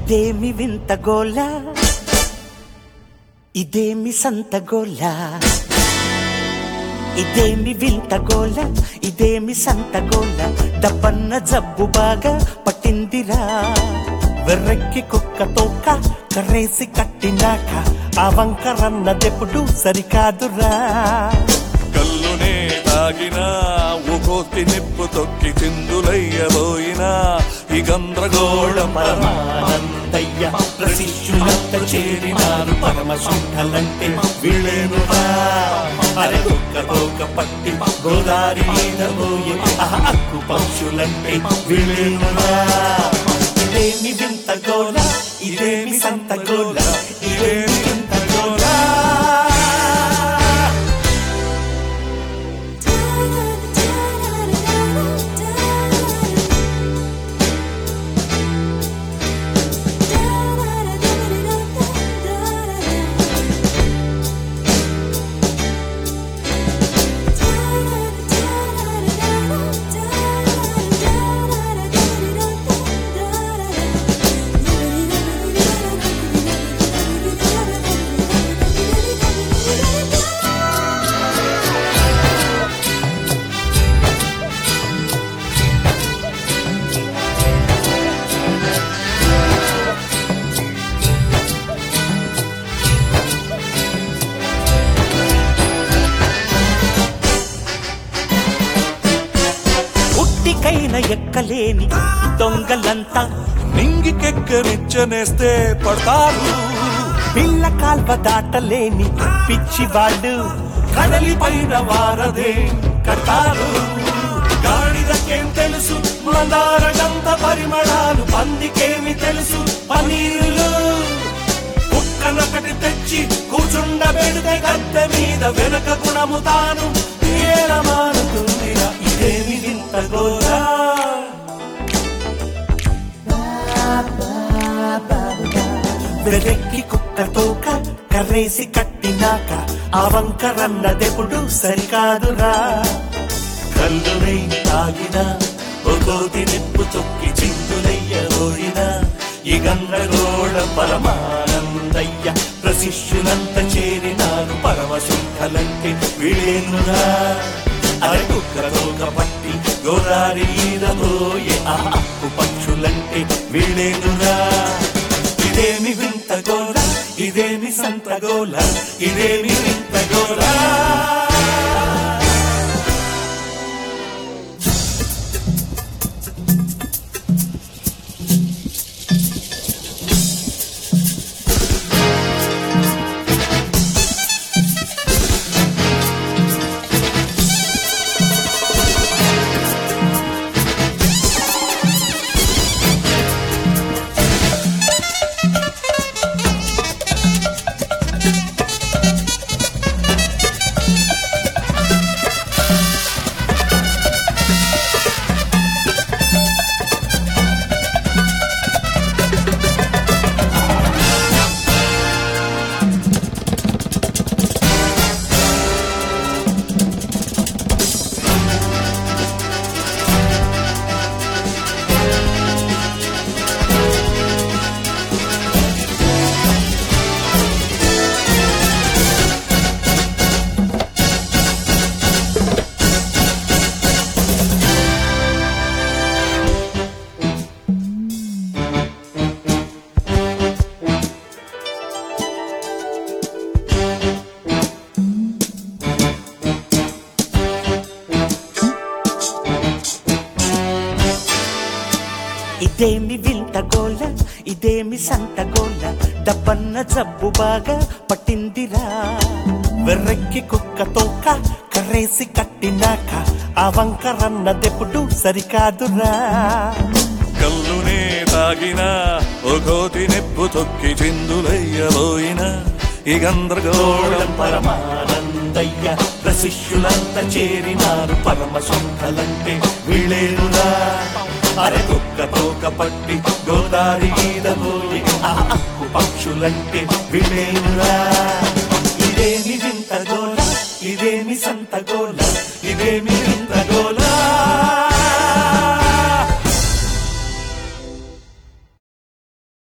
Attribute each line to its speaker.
Speaker 1: ఇదేమి వింత గోల ఇదేమి సంత గోల ఇదేమి వింత గోల ఇదేమి సంత గోల డబ్బన్న జబ్బు బాగా పట్టిందిరా వెర్రెక్కి కుక్క తోక కర్రేసి కట్టినాక ఆ వంకరన్నదెప్పుడు సరికాదురా
Speaker 2: కల్లునే తాగినా ఒకోతి నిప్పు తొక్కి చిందులయ్యబోయినా ఈ గంద్రగోళం
Speaker 1: పరమానందయ్య ప్రశిష్యులంత చేరినారు పరమ శుద్ధలంటే వీళ్ళేనురా అరే కుక్క తోక పట్టి గోదారి మీద పోయి ఆ అక్కు పక్షులంటే వీళ్ళేనురా ఇదేమి వింత గోల ఇదేమి సంత గోల ఇదేమి వింత గోల ఉట్టికైన ఎక్కలేని దొంగలంతా
Speaker 2: నింగికెక్కనిచ్చనేస్తే పడతారు
Speaker 1: పిల్ల కాల్వ దాటలేని పిచ్చివాళ్ళు కడలి పైన వారదే కడతారు గాడిదకేం తెలుసు మందార గంధ పరిమళాలు పందికేమి తెలుసు పనీరులు కుక్కనొకటి తెచ్చి కూచుండబెడితే గద్దె మీద వెనక గుణము తాను ఏలమానుతుందిరా ఇదేమి వింత గోరా వెదెక్కి కుక్క తోక కర్రేసి కట్టినాక ఆ వంకరన్నదెప్పుడు సరికాదురా కల్లునై తాగిన ఒకోతి నిప్పు తొక్కి చిందులయ్య ఈ గందరగోళ పరమానందయ్య ప్రశిష్యులంత చేరినారు పరమశుద్ధలంటే వీళ్ళేనురా అరే కుక్క తోక పట్టి గోదారి ఈదబోయే ఆ అప్పు పక్షులంటే వీళ్ళేనురా ఇదేమి వింత గోల ఇదేమి సంత గోల ఇదేమి వింత గోల ఇదేమి వింత గోల ఇదేమి సంత గోల డబ్బన్న జబ్బు బాగా పట్టిందిరా వెర్రెక్కి కుక్క తోక కర్రేసి కట్టినాక ఆ వంకరన్నదెప్పుడు సరికాదురా
Speaker 2: కల్లునే తాగినా ఒకోతి నిప్పు తొక్కి చిందులయ్యబోయినా ఈ గందరగోళం
Speaker 1: పరమానందయ్య ప్రశిష్యులంత చేరినారు పరమ శుద్ధలంటే వీళ్ళేనురా అరే కుక్క తోక పట్టి గోదారి మీద పోయి ఆ అక్కు పక్షులంటే వీళ్ళేనురా ఇదేమి వింత గోల ఇదేమి సంత గోల ఇదేమి వింత గోల